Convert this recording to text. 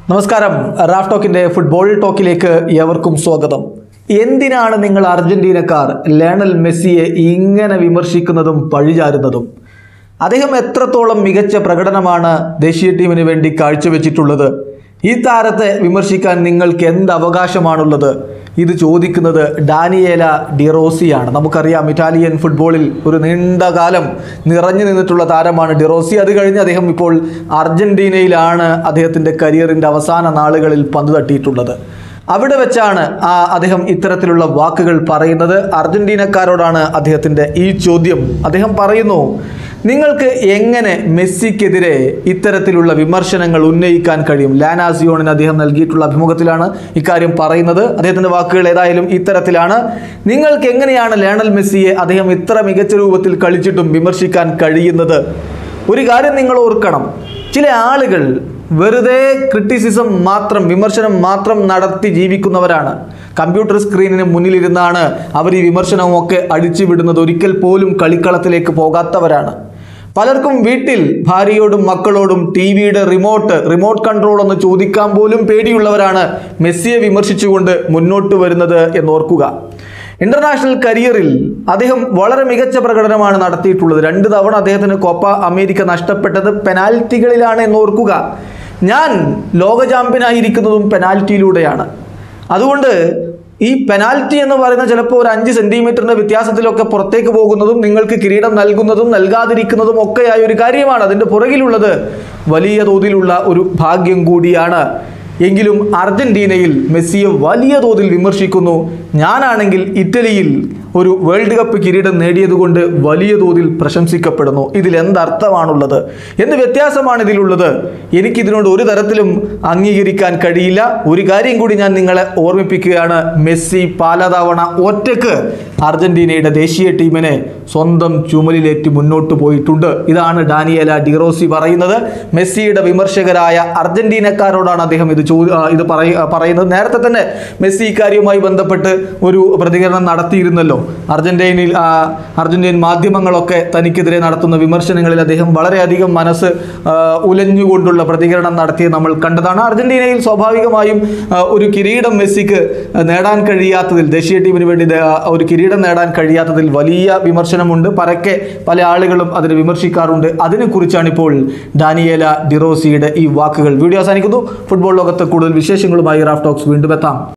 നമസ്കാരം Raf ടോക്കിന്റെ football ടോക്കിലേക്ക് ഏവർക്കും സ്വാഗതം എന്തിനാണ് നിങ്ങൾ അർജന്റീനക്കാർ ലയണൽ മെസ്സിയെ ഇങ്ങനെ വിമർശിക്കുന്നതും പഴിചാരുന്നതും അദ്ദേഹം എത്രത്തോളം മികച്ച പ്രകടനമാണ് ദേശീയ ടീമിന് വേണ്ടി കാഴ്ചവെച്ചിട്ടുള്ളത് ഈ താരത്തെ വിമർശിക്കാൻ നിങ്ങൾക്ക് എന്ത് അവകാശമാണുള്ളത് ഇത് ചോദിക്കുന്നത് ഡാനിയേല ഡിറോസിയാണ് നമുക്കറിയാം ഇറ്റാലിയൻ ഫുട്ബോളിൽ ഒരു നീണ്ട കാലം നിറഞ്ഞു നിന്നിട്ടുള്ള താരമാണ് ഡിറോസി അത് കഴിഞ്ഞ് അദ്ദേഹം ഇപ്പോൾ അർജന്റീനയിലാണ് അദ്ദേഹത്തിൻ്റെ കരിയറിൻ്റെ അവസാന നാളുകളിൽ പന്ത് തട്ടിയിട്ടുള്ളത് അവിടെ വെച്ചാണ് ആ അദ്ദേഹം ഇത്തരത്തിലുള്ള വാക്കുകൾ പറയുന്നത് അർജന്റീനക്കാരോടാണ് അദ്ദേഹത്തിൻ്റെ ഈ ചോദ്യം അദ്ദേഹം പറയുന്നു നിങ്ങൾക്ക് എങ്ങനെ മെസ്സിക്കെതിരെ ഇത്തരത്തിലുള്ള വിമർശനങ്ങൾ ഉന്നയിക്കാൻ കഴിയും ലാനാസിയോണിന് അദ്ദേഹം നൽകിയിട്ടുള്ള അഭിമുഖത്തിലാണ് ഇക്കാര്യം പറയുന്നത് അദ്ദേഹത്തിൻ്റെ വാക്കുകൾ ഏതായാലും ഇത്തരത്തിലാണ് നിങ്ങൾക്ക് എങ്ങനെയാണ് ലയണൽ മെസ്സിയെ അദ്ദേഹം ഇത്ര മികച്ച രൂപത്തിൽ കളിച്ചിട്ടും വിമർശിക്കാൻ കഴിയുന്നത് ഒരു കാര്യം നിങ്ങൾ ഓർക്കണം ചില ആളുകൾ വെറുതെ ക്രിറ്റിസിസം മാത്രം വിമർശനം മാത്രം നടത്തി ജീവിക്കുന്നവരാണ് കമ്പ്യൂട്ടർ സ്ക്രീനിന് മുന്നിലിരുന്നാണ് അവർ ഈ വിമർശനമൊക്കെ അടിച്ചു വിടുന്നത് ഒരിക്കൽ പോലും കളിക്കളത്തിലേക്ക് പോകാത്തവരാണ് പലർക്കും വീട്ടിൽ ഭാര്യയോടും മക്കളോടും ടി വിയുടെ റിമോട്ട് റിമോട്ട് കൺട്രോൾ ഒന്ന് ചോദിക്കാൻ പോലും പേടിയുള്ളവരാണ് മെസ്സിയെ വിമർശിച്ചുകൊണ്ട് മുന്നോട്ട് വരുന്നത് എന്നോർക്കുക ഇന്റർനാഷണൽ കരിയറിൽ അദ്ദേഹം വളരെ മികച്ച പ്രകടനമാണ് നടത്തിയിട്ടുള്ളത് രണ്ട് തവണ അദ്ദേഹത്തിന് കോപ്പ അമേരിക്ക നഷ്ടപ്പെട്ടത് പെനാൽറ്റികളിലാണ് എന്നോർക്കുക ഞാൻ ലോക ചാമ്പ്യനായിരിക്കുന്നതും പെനാൽറ്റിയിലൂടെയാണ് അതുകൊണ്ട് ഈ പെനാൽറ്റി എന്ന് പറയുന്ന ചിലപ്പോൾ ഒരു അഞ്ച് സെന്റിമീറ്ററിന്റെ വ്യത്യാസത്തിലൊക്കെ പുറത്തേക്ക് പോകുന്നതും നിങ്ങൾക്ക് കിരീടം നൽകുന്നതും നൽകാതിരിക്കുന്നതും ഒക്കെയായ ഒരു കാര്യമാണ് അതിൻ്റെ പുറകിലുള്ളത് വലിയ തോതിലുള്ള ഒരു ഭാഗ്യം കൂടിയാണ് എങ്കിലും അർജന്റീനയിൽ മെസ്സിയെ വലിയ തോതിൽ വിമർശിക്കുന്നു ഞാനാണെങ്കിൽ ഇറ്റലിയിൽ ഒരു വേൾഡ് കപ്പ് കിരീടം നേടിയതുകൊണ്ട് വലിയ തോതിൽ പ്രശംസിക്കപ്പെടുന്നു ഇതിൽ എന്തർത്ഥമാണുള്ളത് എന്ത് വ്യത്യാസമാണ് ഇതിലുള്ളത് എനിക്കിതിനോട് ഒരു തരത്തിലും അംഗീകരിക്കാൻ കഴിയില്ല ഒരു കാര്യം കൂടി ഞാൻ നിങ്ങളെ ഓർമ്മിപ്പിക്കുകയാണ് മെസ്സി പലതവണ ഒറ്റക്ക് അർജന്റീനയുടെ ദേശീയ ടീമിനെ സ്വന്തം ചുമലിലേറ്റ് മുന്നോട്ട് പോയിട്ടുണ്ട് ഇതാണ് ഡാനിയേല ഡിറോസി പറയുന്നത് മെസ്സിയുടെ വിമർശകരായ അർജന്റീനക്കാരോടാണ് അദ്ദേഹം ഇത് ചോ ആ, ഇത് പറയ പറയുന്നത് നേരത്തെ തന്നെ മെസ്സി ഇക്കാര്യവുമായി ബന്ധപ്പെട്ട് ഒരു പ്രതികരണം നടത്തിയിരുന്നല്ലോ അർജന്റീനയിൽ ആ, അർജന്റീൻ മാധ്യമങ്ങളൊക്കെ തനിക്കെതിരെ നടത്തുന്ന വിമർശനങ്ങളിൽ അദ്ദേഹം വളരെയധികം മനസ്സ് ആ, ഉലഞ്ഞുകൊണ്ടുള്ള പ്രതികരണം നടത്തിയത് നമ്മൾ കണ്ടതാണ് അർജന്റീനയിൽ സ്വാഭാവികമായും ആ, ഒരു കിരീടം മെസ്സിക്ക് നേടാൻ കഴിയാത്തതിൽ ദേശീയ ടീമിന് വേണ്ടി ദേ- ആ, ഒരു കിരീടം നേടാൻ കഴിയാത്തതിൽ വലിയ വിമർശനമുണ്ട് പരക്കെ പല ആളുകളും അതിനെ വിമർശിക്കാറുണ്ട് അതിനെക്കുറിച്ചാണ് ഇപ്പോൾ ഡാനിയേല ഡിറോസിയുടെ ഈ വാക്കുകൾ വീഡിയോ അവസാനിക്കുന്നു ഫുട്ബോൾ ലോകത്ത് കൂടുതൽ വിശേഷങ്ങളുമായി റാഫ് ടോക്സ് വീണ്ടും എത്താം